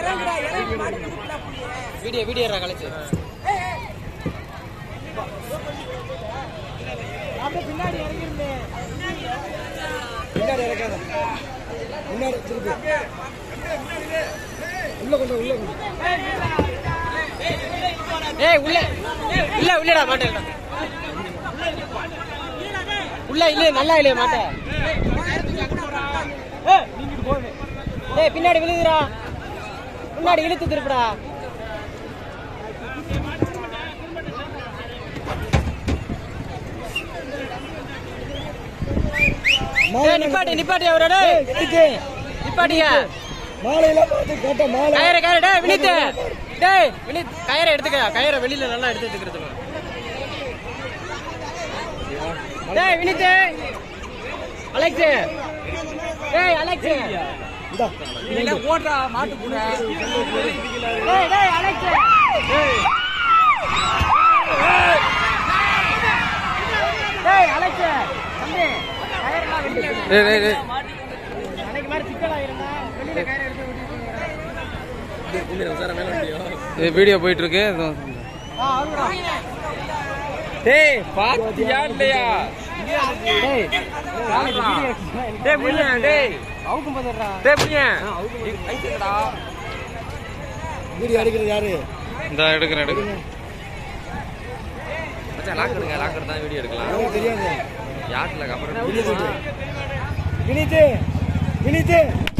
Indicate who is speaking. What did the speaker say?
Speaker 1: இறங்குடா இறங்கி மாடு திருப்பிடா புள்ளிய.
Speaker 2: வீடியோ வீடியோ கழிச்சு
Speaker 1: அப்படியே பின்னாடி இறங்கிருந்தேன்
Speaker 3: பின்னாடி இறக்காத முன்னாடி திருப்பி உள்ள கொண்டு வா, உள்ள கொண்டு வா.
Speaker 2: ஏய் உள்ள இல்ல உள்ளடா மாட்டேன் உள்ள இல்ல நல்லா இல்லையே மாட்டேன் ஏய் பின்னாடி விழுதுடா முன்னாடி இழுத்து திருப்புடா ஏய் நிப்பாட்டி நிப்பாட்டி அவரோட
Speaker 3: எதுக்கு?
Speaker 2: நிப்பாட்டியா
Speaker 3: மாலையில பார்த்து கேட்ட மாலை
Speaker 2: கயிறு கயிறு டேய் வினித் டேய் வினித் கயிறை எடுத்துக்க கயிறை வெளியில நல்லா எடுத்து எடுத்துக்கிறதுக்கு டேய் வினித் அலெக்ஸ் டேய் அலெக்ஸ்
Speaker 3: இந்தா
Speaker 2: ஓட்டா மாட்டு கூட டேய் டேய் அலெக்ஸ் டேய் அலெக்ஸ் தம்பி கயிறெல்லாம் வெளியில எடு.
Speaker 4: டேய் டேய் டேய்
Speaker 2: அன்னைக்கு மாதிரி சிக்கலா இருந்தா வெளியில கயிறு எடுத்து விட்டுட்டு
Speaker 4: இது வீடியோ போயிட்டு இருக்கு இதோ.
Speaker 2: ஆ அருடா
Speaker 4: டேய் பாத்தியா இல்லையா
Speaker 2: டேய்
Speaker 4: டேய் புரியா டேய்
Speaker 2: அவுக்கும் போதுடா
Speaker 4: டேய் புரியா
Speaker 3: வீடியோ அடிக்கிறது யாரு
Speaker 4: இந்த எடுக்கிறேன் எடுக்கிறேன் மச்சான் லாக் எடுங்க லாக் எடுத்தா வீடியோ எடுக்கலாம்
Speaker 3: எனக்கு தெரியாது
Speaker 4: யார்ட்ல அப்புறம்
Speaker 3: வினித் வினித் வினித்